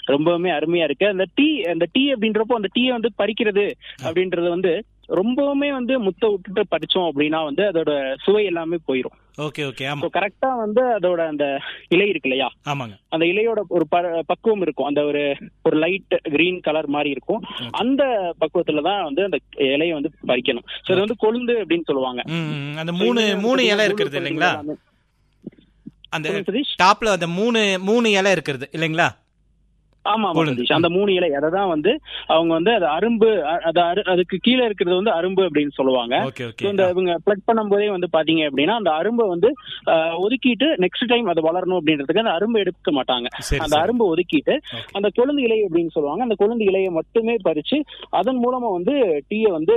ரொம்பவுமே அருமையா இருக்கு அந்த டீ அந்த டீ அப்படின்றப்போ அந்த டீயை வந்து பறிக்கிறது அப்படின்றது வந்து ரொம்பவுமே வந்து முத்த விட்டுட்டு பறிச்சோம் அப்படின்னா வந்து அதோட சுவை எல்லாமே போயிடும் ஓகே ஓகே ஆமா ஸோ கரெக்டா வந்து அதோட அந்த இலை இருக்கு இல்லையா ஆமாங்க அந்த இலையோட ஒரு ப- பக்குவம் இருக்கும் அந்த ஒரு ஒரு லைட் கிரீன் கலர் மாதிரி இருக்கும் அந்த பக்குவத்துல தான் வந்து அந்த இலையை வந்து பறிக்கணும் ஸோ இது வந்து கொழுந்து அப்படின்னு சொல்லுவாங்க ம், ம். அந்த மூணு மூணு இலை இருக்கிறது இல்லைங்களா அந்த சொல்லுங்க சதீஷ் டாப்ல அந்த மூணு மூணு இலை இருக்கிறது இல்லைங்களா ஆமா ஆமா கொழுந்து. சதீஷ் அந்த மூணு இலை அதை தான் வந்து அவங்க வந்து அது அரும்பு அ- அது அரு- அதுக்கு கீழே இருக்கிறது வந்து அரும்பு அப்படின்னு சொல்லுவாங்க ஓகே So, ஓகே இந்த இவங்க பிளக் பண்ணும்போதே வந்து பாத்தீங்க அப்படின்னா அந்த அரும்பை வந்து அஹ், ஒதுக்கிட்டு நெக்ஸ்ட் டைம் அது வளரணும் அப்படின்றதுக்கு அந்த அரும்பை எடுக்க மாட்டாங்க சரி அந்த சரி அரும்பை ஒதுக்கிட்டு Okay. அந்த கொழுந்து இலை அப்படின்னு சொல்லுவாங்க அந்த கொழுந்து இலையை மட்டுமே பறிச்சு அதன் மூலமா வந்து டீயை வந்து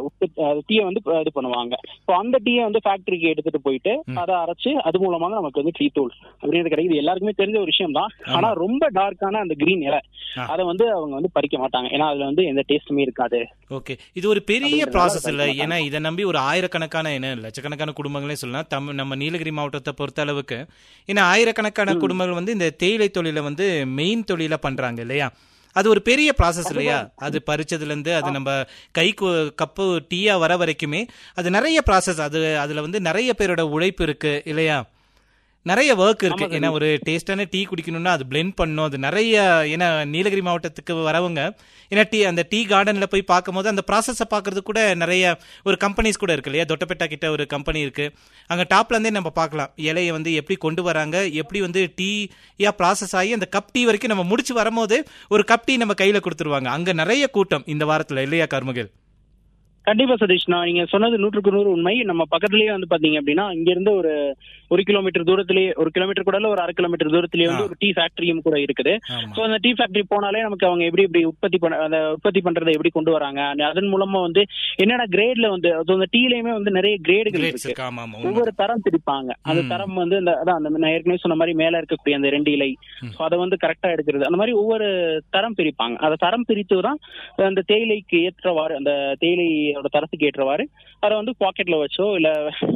டீயை வந்து இது பண்ணுவாங்க இப்போ அந்த டீயை வந்து ஃபேக்டரிக்கு எடுத்துட்டு போயிட்டு ம். அதை அரைச்சு அது மூலமாக நமக்கு வந்து டீ தூள் அப்படின்றது கிடைக்குது எல்லாருக்குமே தெரிஞ்ச ஒரு விஷயம் தான் ஆமா. ஆனா ரொம்ப டார்க்கான அந்த கிரீன் இலை ஆ. அதை வந்து அவங்க வந்து பறிக்க மாட்டாங்க ஏன்னா அதுல வந்து எந்த டேஸ்ட்டுமே இருக்காது ஓகே இது ஒரு பெரிய அப்படிங்கிறதுனால ப்ராசஸ் இல்ல பறிக்க ஏன்னா இதை நம்பி ஒரு ஆயிரக்கணக்கான என்ன லட்சக்கணக்கான குடும்பங்களே சொல்லலாம் தம் நம்ம நீலகிரி மாவட்டத்தை பொறுத்த அளவுக்கு ஏன்னா ஆயிரக்கணக்கான குடும்பங்கள் வந்து இந்த தேயிலை தொழிலை வந்து மெயின் தொழிலா பண்றாங்க இல்லையா அது ஒரு பெரிய ப்ராசஸ் இல்லையா அது பறிச்சதுல இருந்து அது நம்ம கைக்கு கப்பு டீயா வர வரைக்குமே அது நிறைய ப்ராசஸ் அது அதுல வந்து நிறைய பேரோட உழைப்பு இருக்கு இல்லையா நிறைய ஒர்க் இருக்கு ஆமா, ஏன்னா ஒரு டேஸ்டான டீ குடிக்கணும்னா அது பிளெண்ட் பண்ணணும் அது நிறைய ஏன்னா நீலகிரி மாவட்டத்துக்கு வரவங்க ஏன்னா டீ அந்த டீ கார்டன்ல போய் பார்க்கும்போது அந்த ப்ராசஸை பார்க்கறது கூட நிறைய ஒரு கம்பெனிஸ் கூட இருக்கு இல்லையா தொட்டபெட்டா கிட்ட ஒரு கம்பெனி இருக்கு அங்க டாப்ல இருந்தே நம்ம பார்க்கலாம் இலையை வந்து எப்படி கொண்டு வராங்க எப்படி வந்து டீயா ப்ராசஸ் ஆகி அந்த கப் டீ வரைக்கும் நம்ம முடிச்சு வரும்போது ஒரு கப் டீ நம்ம கையில கொடுத்துருவாங்க அங்க நிறைய கூட்டம் இந்த வாரத்துல இல்லையா கர்மகில் கண்டிப்பா சதீஷ் நான் நீங்க சொன்னது நூற்றுக்கு நூறு உண்மை நம்ம பக்கத்துலயே வந்து பாத்தீங்க அப்படின்னா இங்க இருந்து ஒரு ஒரு கிலோமீட்டர் தூரத்திலேயே ஒரு கிலோமீட்டர் கூட இல்ல ஒரு அரை கிலோமீட்டர் தூரத்திலேயே வந்து ஆ. ஒரு டீ ஃபேக்டரியும் கூட இருக்குது ஆமா சோ அந்த டீ ஃபேக்டரி போனாலே நமக்கு அவங்க எப்படி எப்படி உற்பத்தி பண்ண அந்த உற்பத்தி பண்றதை எப்படி கொண்டு வராங்க அந்த- அதன் மூலமா வந்து என்னென்ன கிரேட்ல வந்து அது அந்த டீலயுமே வந்து நிறைய கிரேடுகள் கிரேட்ஸ் இருக்கு இருக்கு ஆமா ஆமா உண்மை. ஒவ்வொரு தரம் பிரிப்பாங்க அந்த ம். தரம் வந்து இந்த அதான் அந்த நான் ஏற்கனவே சொன்ன மாதிரி மேல இருக்கக்கூடிய அந்த ரெண்டு இலை ம். So அதை வந்து கரெக்டா எடுக்கிறது அந்த மாதிரி ஒவ்வொரு தரம் பிரிப்பாங்க அந்த தரம் பிரித்து தான் அந்த தேயிலைக்கு ஏற்றவாறு அந்த தேயிலையோட தரத்துக்கு ஏற்றவாறு அதை வந்து பாக்கெட்ல வச்சோ இல்ல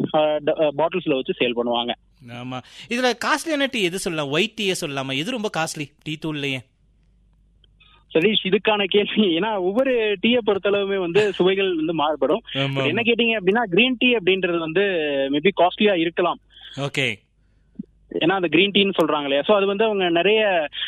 பாட்டில்ஸ்ல வச்சு சேல் பண்ணுவாங்க ஆமா இதுல காஸ்ட்லியான டீ எது சொல்லலாம் ஒயிட் டீயே சொல்லலாமா எது ரொம்ப காஸ்ட்லி டீ தூள்லயே சதீஷ் இதுக்கான கேள்வி ஏன்னா ஒவ்வொரு டீயை பொறுத்தளவுமே வந்து சுவைகள் வந்து மாறுபடும் ஆமா But என்ன கேட்டீங்க அப்படின்னா கிரீன் டீ அப்படின்றது வந்து மேபி காஸ்ட்லியா இருக்கலாம் ஓகே ஏன்னா அந்த கிரீன் டீன்னு சொல்றாங்க இல்லையா சோ அது வந்து அவங்க நிறைய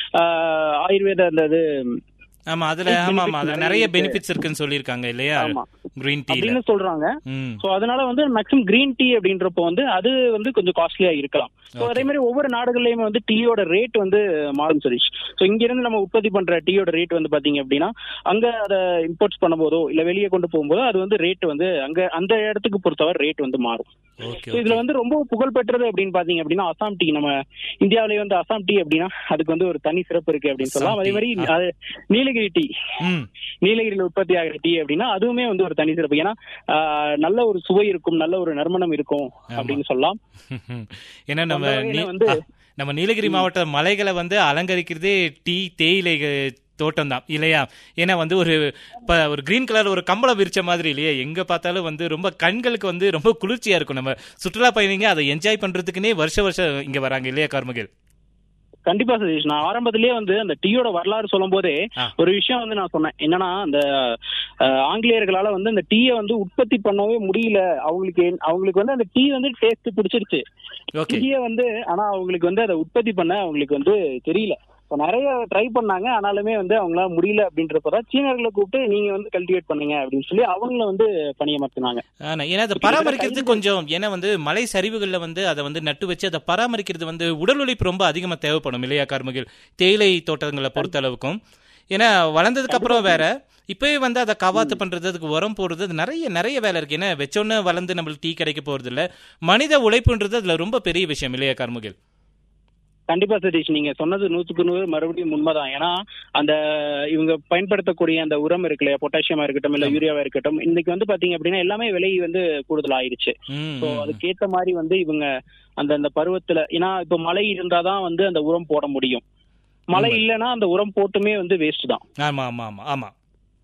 ஆஹ், ஆயுர்வேத அந்த இது ஆமா அதுல Health ஆமா ஆமா benefits அதுல நிறைய நிறைய இருக்கு. பெனிஃபிட்ஸ் இருக்குன்னு சொல்லியிருக்காங்க இல்லையா ஆமா கிரீன் டீல அப்படின்னு சொல்றாங்க ம் சோ அதனால வந்து மேக்ஸிமம் கிரீன் டீ அப்படின்றப்போ வந்து அது வந்து கொஞ்சம் காஸ்ட்லியா இருக்கலாம் சோ Okay. அதே மாதிரி ஒவ்வொரு நாடுகள்லயுமே வந்து டீயோட ரேட் வந்து மாறும் சதீஷ் சோ இங்க இருந்து நம்ம உற்பத்தி பண்ற டீயோட ரேட் வந்து பாத்தீங்க அப்படின்னா அங்க அதை இம்போர்ட்ஸ் பண்ணும்போதோ இல்ல வெளியே கொண்டு போகும்போதோ அது வந்து ரேட் வந்து அங்க அந்த இடத்துக்கு பொறுத்தவரை ரேட் வந்து மாறும் ஓகே So இதுல வந்து ரொம்ப புகழ் பெற்றது அப்படின்னு பாத்தீங்க அப்படின்னா அசாம் டீ நம்ம இந்தியாவிலேயே வந்து அசாம் டீ அப்படின்னா அதுக்கு வந்து ஒரு தனி சிறப்பு இருக்கு அப்படின்னு சொல்லலாம் அசாம் அதே மாதிரி tea. அது நீலகிரி டீ ம் நீலகிரியில் உற்பத்தி ஆகிற டீ அப்படின்னா அதுவுமே வந்து ஒரு தனி சிறப்பு ஏன்னா ஆஹ், நல்ல ஒரு சுவை இருக்கும் நல்ல ஒரு நறுமணம் இருக்கும் அப்படின்னு சொல்லலாம் ஏன்னா நம்ம அந்த வகையில நீ- வந்து- ஆ, நம்ம நீலகிரி மாவட்ட மலைகளை வந்து அலங்கரிக்கிறதே டீ தேயிலை தோட்டம் தான் இல்லையா ஏன்னா வந்து ஒரு இப்ப ஒரு கிரீன் கலர் ஒரு கம்பளம் விரிச்ச மாதிரி இல்லையா எங்க பார்த்தாலும் வந்து ரொம்ப கண்களுக்கு வந்து ரொம்ப குளிர்ச்சியா இருக்கும் நம்ம சுற்றுலா பயணிங்க அதை என்ஜாய் பண்றதுக்குன்னே வருஷ வருஷம் இங்க வராங்க இல்லையா கார்மகில் கண்டிப்பா சதீஷ் நான் ஆரம்பத்திலேயே வந்து அந்த டீயோட வரலாறு சொல்லும் போதே ஆ. ஒரு விஷயம் வந்து நான் சொன்னேன் என்னன்னா அந்த ஆஹ், ஆங்கிலேயர்களால வந்து அந்த டீயை வந்து உற்பத்தி பண்ணவே முடியல அவங்களுக்கு என்- அவங்களுக்கு வந்து அந்த டீ வந்து டேஸ்ட் பிடிச்சிருச்சு ஓகே டீயை வந்து ஆனா அவங்களுக்கு வந்து அதை உற்பத்தி பண்ண அவங்களுக்கு வந்து தெரியல இப்ப நிறைய ட்ரை பண்ணாங்க ஆனாலுமே வந்து அவங்களால முடியல அப்படின்றப்பதான் சீனர்களை கூப்பிட்டு நீங்க வந்து கல்டிவேட் பண்ணுங்க அப்படின்னு சொல்லி அவங்கள வந்து பணியமர்த்தினாங்க ஆனா ஏன்னா அதை பராமரிக்கிறது கொஞ்சம் ஏன்னா வந்து மலை சரிவுகள்ல வந்து அதை வந்து நட்டு வச்சு அதை பராமரிக்கிறது வந்து உடல் உழைப்பு ரொம்ப அதிகமா தேவைப்படும் இல்லையா கார்மகில் தேயிலை தோட்டங்களை பொறுத்த அளவுக்கும் ஏன்னா வளர்ந்ததுக்கு அப்புறம் வேற இப்பவே வந்து அதை கவாத்து பண்றது அதுக்கு உரம் போடுறது அது நிறைய நிறைய வேலை இருக்கு ஏன்னா வச்சோன்னே வளர்ந்து நம்மளுக்கு டீ கிடைக்க போறது இல்ல மனித உழைப்புன்றது அதுல ரொம்ப பெரிய விஷயம் இல்லையா கார்முகில் கண்டிப்பா சதீஷ் நீங்க சொன்னது நூத்துக்கு நூறு மறுபடியும் உண்மைதான் ஏன்னா அந்த இவங்க பயன்படுத்தக்கூடிய அந்த உரம் இருக்கு இல்லையா பொட்டாசியமா இருக்கட்டும் இல்ல ஆமா. யூரியாவா இருக்கட்டும் இன்னைக்கு வந்து பாத்தீங்க அப்படின்னா எல்லாமே விலை வந்து கூடுதல் ஆயிருச்சு ம், ஸோ ம், அதுக்கேத்த மாதிரி வந்து இவங்க அந்த அந்த பருவத்துல ஏன்னா இப்ப மழை இருந்தாதான் வந்து அந்த உரம் போட முடியும் மழை உண்மை. இல்லைன்னா அந்த உரம் போட்டுமே வந்து வேஸ்ட் தான் ஆமா ஆமா ஆமா ஆமா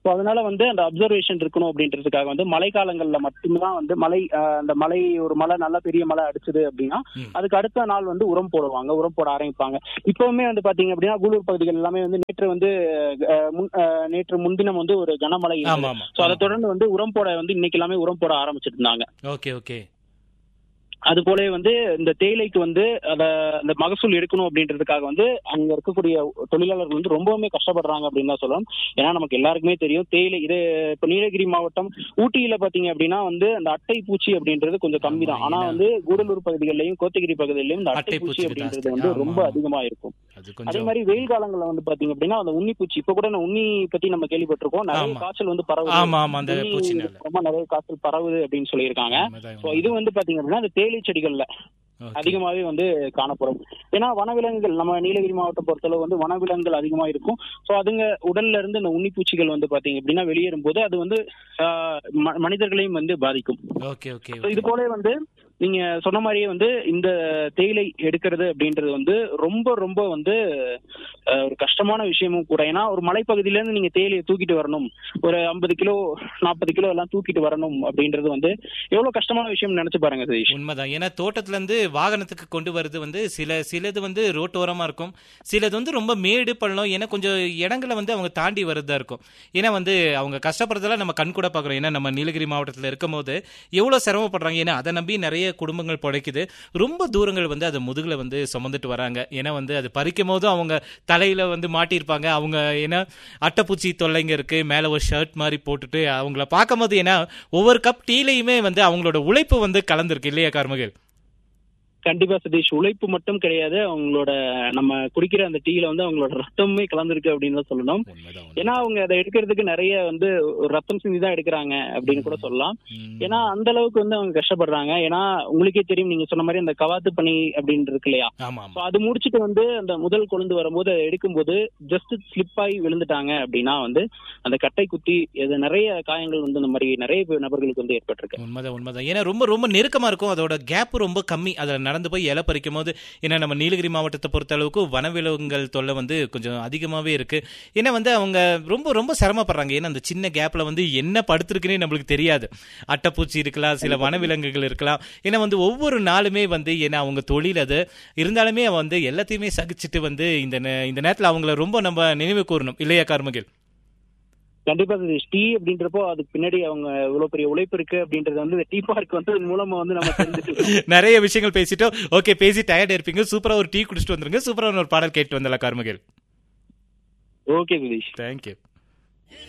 ஸோ அதனால வந்து அந்த அப்சர்வேஷன் இருக்கணும் அப்படின்றதுக்காக வந்து மழைக்காலங்கள்ல மட்டும்தான் வந்து மழை ஆஹ், அந்த மழை ஒரு மழை நல்ல பெரிய மழை அடிச்சது அப்படின்னா ம். அதுக்கு அடுத்த நாள் வந்து உரம் போடுவாங்க உரம் போட ஆரம்பிப்பாங்க இப்பவுமே வந்து பாத்தீங்க அப்படின்னா கூலூர் பகுதிகள் எல்லாமே வந்து நேற்று வந்து ஆஹ், முன்- ஆஹ், நேற்று முன்தினம் வந்து ஒரு கனமழை ஆமா ஆமா ஸோ அதை தொடர்ந்து வந்து உரம் போட வந்து இன்னைக்கு எல்லாமே உரம் போட ஆரம்பிச்சிட்டு இருந்தாங்க ஓகே ஓகே அது போல வந்து இந்த தேயிலைக்கு வந்து அத அந்த மகசூல் எடுக்கணும் அப்படின்றதுக்காக வந்து அங்க இருக்கக்கூடிய தொழிலாளர்கள் வந்து ரொம்பவுமே கஷ்டப்படுறாங்க அப்படின்னு தான் சொல்லணும் ஏன்னா நமக்கு எல்லாருக்குமே தெரியும் தேயிலை இது இப்ப நீலகிரி மாவட்டம் ஊட்டியில பாத்தீங்க அப்படின்னா வந்து அந்த அட்டை பூச்சி அப்படின்றது கொஞ்சம் கம்மி தான் ஆமா, ஆனா ஏன்னா- வந்து கூடலூர் பகுதிகளிலையும் கோத்தகிரி பகுதிகளிலையும் இந்த அட்டை அட்டை பூச்சி பூச்சி அப்படின்றது ஜாஸ்தி. வந்து ஆமா, ரொம்ப ஆமா. அதிகமா இருக்கும் அது அதே கொஞ்சம் மாதிரி வெயில் காலங்கள்ல வந்து பாத்தீங்க அப்படின்னா அந்த உண்ணி பூச்சி இப்ப கூட நான் உண்ணி பத்தி நம்ம கேள்விப்பட்டிருக்கோம் நிறைய ஆமா. காய்ச்சல் வந்து பரவுது ஆமா ஆமா அந்த உண்ணி பூச்சினால ரொம்ப நிறைய காய்ச்சல் பரவுது அப்படின்னு சொல்லியிருக்காங்க உண்மைதான், சோ இது வந்து பாத்தீங்க அப்படின்னா அந்த தேயிலை செடிகள்ல Okay. அதிகமாவே வந்து காணப்படும் ஏன்னா வனவிலங்குகள் நம்ம நீலகிரி மாவட்டம் பொறுத்தளவு வந்து வனவிலங்குகள் அதிகமா இருக்கும் சோ அதுங்க உடல்ல இருந்து இந்த உன்னிப்பூச்சிகள் வந்து பாத்தீங்க அப்படின்னா வெளியேறும் போது அது வந்து ஆஹ், ம- மனிதர்களையும் வந்து பாதிக்கும் ஓகே ஓகே So இது போல வந்து நீங்க சொன்ன மாதிரியே வந்து இந்த தேயிலை எடுக்கிறது அப்படின்றது வந்து ரொம்ப ரொம்ப வந்து அஹ், ஒரு கஷ்டமான விஷயமும் கூட ஏன்னா ஒரு மலைப்பகுதியில இருந்து நீங்க தேயிலையை தூக்கிட்டு வரணும் ஒரு ஐம்பது கிலோ நாற்பது கிலோ எல்லாம் தூக்கிட்டு வரணும் அப்படின்றது வந்து எவ்வளவு கஷ்டமான விஷயம் நினைச்சு பாருங்க சதீஷ் உண்மைதான் ஏன்னா தோட்டத்துல இருந்து வாகனத்துக்கு கொண்டு வருது வந்து சில சிலது வந்து ரோட்டோரமா இருக்கும் சிலது வந்து ரொம்ப மேடு பள்ளம் ஏன்னா கொஞ்சம் இடங்களை வந்து அவங்க தாண்டி வரதா இருக்கும் ஏன்னா வந்து அவங்க கஷ்டப்படுறதெல்லாம் நம்ம கண் கூட பாக்குறோம் ஏன்னா நம்ம நீலகிரி மாவட்டத்துல இருக்கும் போது எவ்வளவு சிரமப்படுறாங்க ஏன்னா அதை நம்பி நிறைய குடும்பங்கள் பிழைக்குது ரொம்ப தூரங்கள் வந்து அதை முதுகுல வந்து சுமந்துட்டு வராங்க ஏன்னா வந்து அது பறிக்கும் போதும் அவங்க தலையில வந்து மாட்டியிருப்பாங்க அவங்க ஏன்னா அட்டைப்பூச்சி தொல்லைங்க இருக்கு மேல ஒரு ஷர்ட் மாதிரி போட்டுட்டு அவங்கள பார்க்கும் போது ஏன்னா ஒவ்வொரு கப் டீலையுமே வந்து அவங்களோட உழைப்பு வந்து கலந்துருக்கு இல்லையா கார்மகில் கண்டிப்பா சதீஷ் உழைப்பு மட்டும் கிடையாது அவங்களோட நம்ம குடிக்கிற அந்த டீல வந்து அவங்களோட ரத்தமே கலந்துருக்கு அப்படின்னு தான் சொல்லணும் உண்மைதான், ஏன்னா அவங்க அதை எடுக்கிறதுக்கு நிறைய வந்து ஒரு ரத்தம் சிந்தி தான் எடுக்கிறாங்க அப்படின்னு கூட சொல்லலாம் உண்மைதான். ஏன்னா அந்த அளவுக்கு வந்து அவங்க கஷ்டப்படுறாங்க ஏன்னா உங்களுக்கே தெரியும் நீங்க சொன்ன மாதிரி அந்த கவாத்து பணி அப்படின்னு இருக்கு இல்லையா ஆமா So ஆமா அது முடிச்சிட்டு வந்து அந்த முதல் கொழுந்து வரும்போது அதை எடுக்கும்போது ஜஸ்ட் ஸ்லிப் ஆகி விழுந்துட்டாங்க அப்படின்னா வந்து அந்த கட்டை குத்தி இது நிறைய காயங்கள் வந்து இந்த மாதிரி நிறைய பேர் நபர்களுக்கு வந்து ஏற்பட்டிருக்கு உண்மைதான் உண்மைதான் ஏன்னா ரொம்ப ரொம்ப நெருக்கமா இருக்கும் அதோட கேப் ரொம்ப கம்மி அதில் நடந்து போய் இலை பறிக்கும் போது ஏன்னா நம்ம நீலகிரி மாவட்டத்தை பொறுத்த அளவுக்கு வனவிலங்குகள் தொல்லை வந்து கொஞ்சம் அதிகமாகவே இருக்கு ஏன்னா வந்து அவங்க ரொம்ப ரொம்ப சிரமப்படுறாங்க ஏன்னா அந்த சின்ன கேப்ல வந்து என்ன படுத்திருக்குன்னே நம்மளுக்கு தெரியாது அட்டைப்பூச்சி இருக்கலாம் சில வனவிலங்குகள் இருக்கலாம் ஏன்னா வந்து ஒவ்வொரு நாளுமே வந்து ஏன்னா அவங்க தொழில் அது இருந்தாலுமே வந்து எல்லாத்தையுமே சகிச்சுட்டு வந்து இந்த நே- இந்த நேரத்தில் அவங்கள ரொம்ப நம்ம நினைவு கூறணும் இல்லையா கார்மகில் கண்டிப்பா சதீஷ் டீ அப்படின்றப்போ அதுக்கு பின்னாடி அவங்க இவ்வளவு பெரிய உழைப்பு இருக்கு அப்படின்றது வந்து இந்த டீ பார்க் வந்து இதன் மூலமா வந்து நம்ம தெரிஞ்சுக்கலாம் நிறைய விஷயங்கள் பேசிட்டோம் ஓகே பேசி டயர்ட் இருப்பீங்க சூப்பரா ஒரு டீ குடிச்சிட்டு வந்துருங்க சூப்பரா ஒரு பாடல் கேட்டு வந்தலாம் கார்மகில் ஓகே சதீஷ் தேங்க்யூ